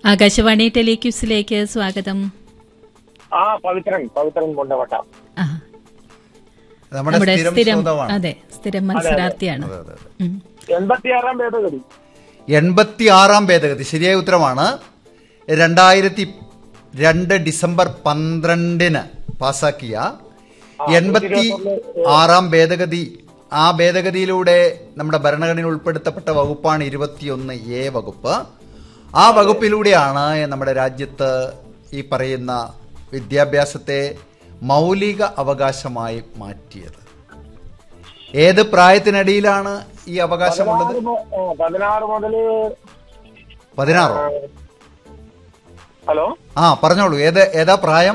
ആകാശവാണി ടെലിക്യൂസിലേക്ക് സ്വാഗതം ആ പവിത്രൻ പവിത്രൻ കൊണ്ടവട്ട ആ, നമ്മുടെ നമ്മുടെ സ്ഥിരം സ്ഥിരം ശ്രോതാവാണ് അതെ സ്ഥിരം മത്സരാർത്ഥിയാണ് അതെ, അതെ, അതെ. ഉം. എൺപത്തിയാറാം ഭേദഗതി എൺപത്തി ആറാം ഭേദഗതി ശരിയായ ഉത്തരമാണ് രണ്ടായിരത്തി രണ്ട് ഡിസംബർ പന്ത്രണ്ടിന് പാസാക്കിയ എൺപത്തി ആറാം ഭേദഗതി ആ ഭേദഗതിയിലൂടെ നമ്മുടെ ഭരണഘടനയിൽ ഉൾപ്പെടുത്തപ്പെട്ട വകുപ്പാണ് ഇരുപത്തിയൊന്ന് എ വകുപ്പ് ആ വകുപ്പിലൂടെയാണ് നമ്മുടെ രാജ്യത്ത് ഈ പറയുന്ന വിദ്യാഭ്യാസത്തെ മൗലിക അവകാശമായി മാറ്റിയത് ഏത് പ്രായത്തിനടിയിലാണ് ഈ അവകാശമുള്ളത് പതിനാറ് മു- ആ, പതിനാറ് മുതല് പതിനാറോ ഹലോ ആ പറഞ്ഞോളൂ ഏത് ഏതാ പ്രായം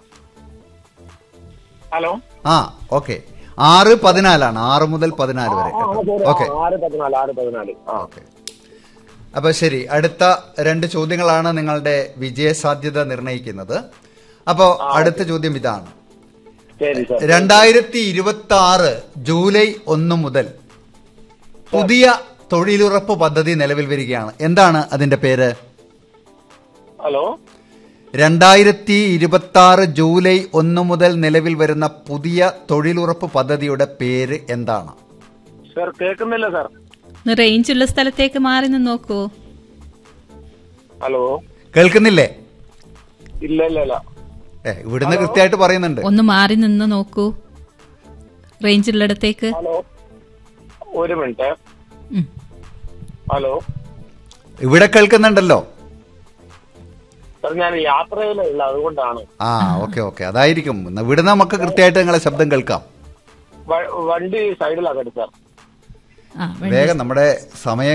ഹലോ ആ ഓക്കെ ആറ് പതിനാലാണ് ആറ് മുതൽ പതിനാല് വരെ ആ, ആ, ശരി. ആ, ഓക്കെ ആറ് പതിനാല് ആറ് പതിനാല് ആ ഓക്കെ അപ്പൊ ശരി അടുത്ത രണ്ട് ചോദ്യങ്ങളാണ് നിങ്ങളുടെ വിജയ സാധ്യത നിർണയിക്കുന്നത് അപ്പോൾ അടുത്ത ചോദ്യം ഇതാണ് ശരി സാർ രണ്ടായിരത്തി ഇരുപത്തി ആറ് ജൂലൈ ഒന്ന് മുതൽ പുതിയ തൊഴിലുറപ്പ് പദ്ധതി നിലവിൽ വരികയാണ് എന്താണ് അതിന്റെ പേര് ഹലോ രണ്ടായിരത്തി ഇരുപത്തി ആറ് ജൂലൈ ഒന്ന് മുതൽ നിലവിൽ വരുന്ന പുതിയ തൊഴിലുറപ്പ് പദ്ധതിയുടെ പേര് എന്താണ് സാർ കേൾക്കുന്നില്ല സാർ ഒന്ന് റേഞ്ചുള്ള സ്ഥലത്തേക്ക് മാറി നിന്ന് നോക്കൂ ഹലോ കേൾക്കുന്നില്ലേ ഇല്ല ഇല്ല ഇല്ല ഏ ഇവിടുന്ന് കൃത്യമായിട്ട് പറയുന്നുണ്ട് ഒന്ന് മാറി നിന്ന് നോക്കൂ റേഞ്ചുള്ളിടത്തേക്ക് ഹലോ ഒരു മിനിറ്റ് ഉം. ഹലോ ഇവിടെ കേൾക്കുന്നുണ്ടല്ലോ സാർ ഞാൻ യാത്രയിലുള്ള അതുകൊണ്ടാണ് ആ ഓക്കെ ഓക്കെ അതായിരിക്കും എന്നാ ഇവിടുന്ന് നമുക്ക് കൃത്യമായിട്ട് നിങ്ങളെ ശബ്ദം കേൾക്കാം വ- വണ്ടി സൈഡിലാക്കട്ടെ സാർ ആ വേഗം നമ്മുടെ സമയം